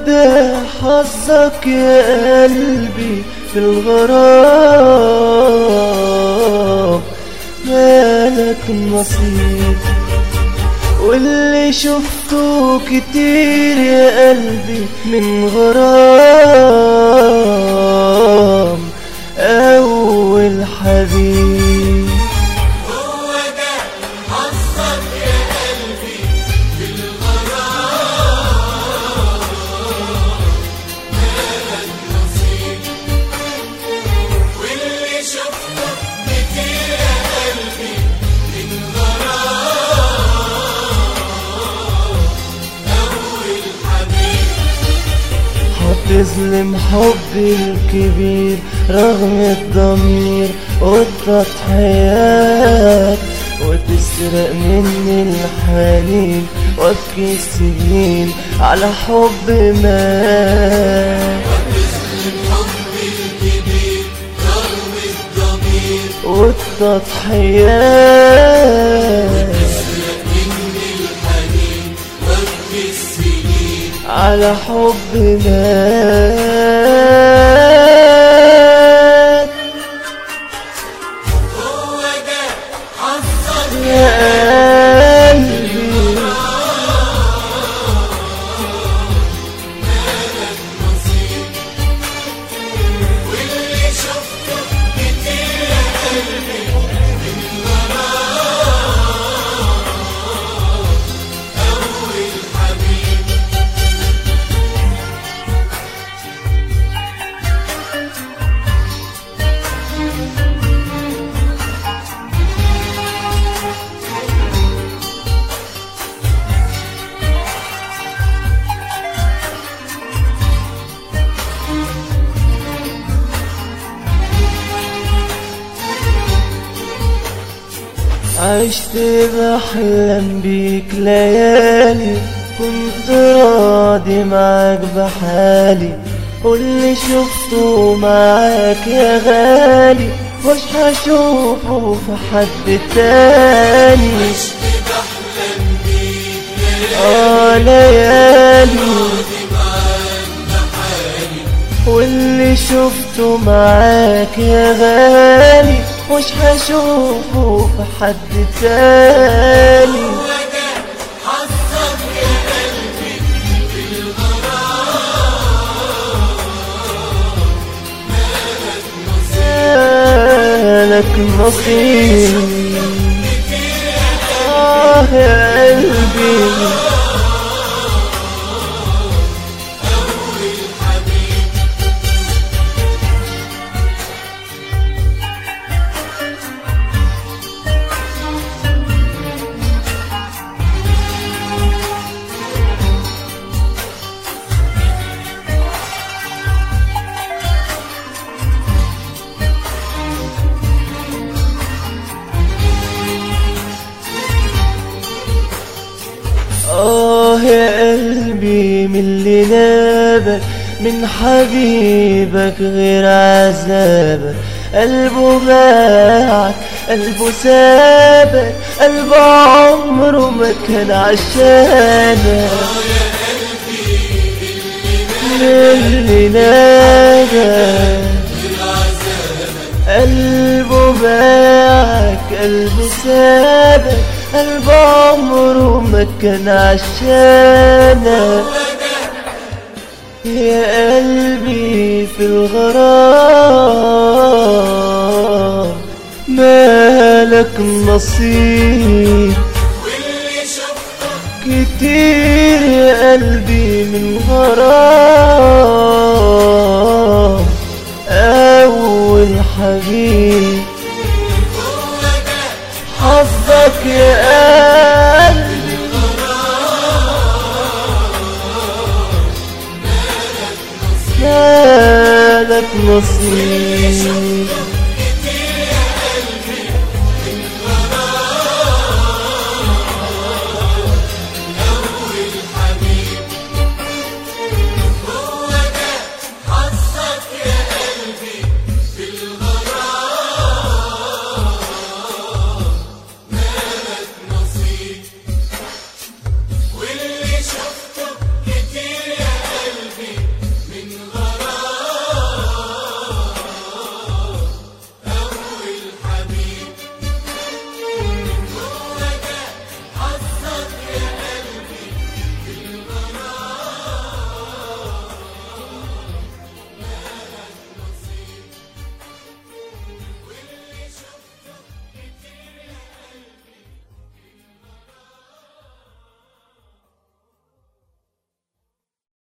ده حظك يا قلبي في الغرام مالك نصيب واللي شفته كتير يا قلبي من غرام أول حبيب هو ده حظك يا قلبي في الغرام مالك نصيب واللي شفته كتير يا قلبي من غرام أول حبيب هتظلم حبي الكبير رغم الضمير والتضحيات وتسرق مني الحنين وابكي السنين على حب مات الحب الكبير رغم الضمير والتضحيات مني الحنين وابكي السنين على حب مات هو ده حظك يا قلبي مالك نصيب واللي شفته كتير يا قلبي من غرام أول حبيب عشت بحلم بيك ليالي كنت راضي معاك بحالي واللي شفته معاك يا غالي مش هشوفه في حد تاني عشت بحلم بيك اه ليالي راضي معاك بحالي واللي شفته معاك يا غالي مش هشوفه في حد تاني هو ده حظك يا قلبي في الغرام مالك نصيب لك نصيب آه يا قلبي أول حبيب آه يا قلبي من اللي نابك من حبيبك غير عذابك قلبه باعك قلبه سابك قلبه عمره ما كان عشانك اللي نادى قلبه باعك قلبه سابك قلبه عمره ما كان عشانك يا قلبي في الغرام مالك نصيب واللي شفته كتير يا قلبي من غرام أول حبيب هو ده حظك يا قلبي مالك نصيب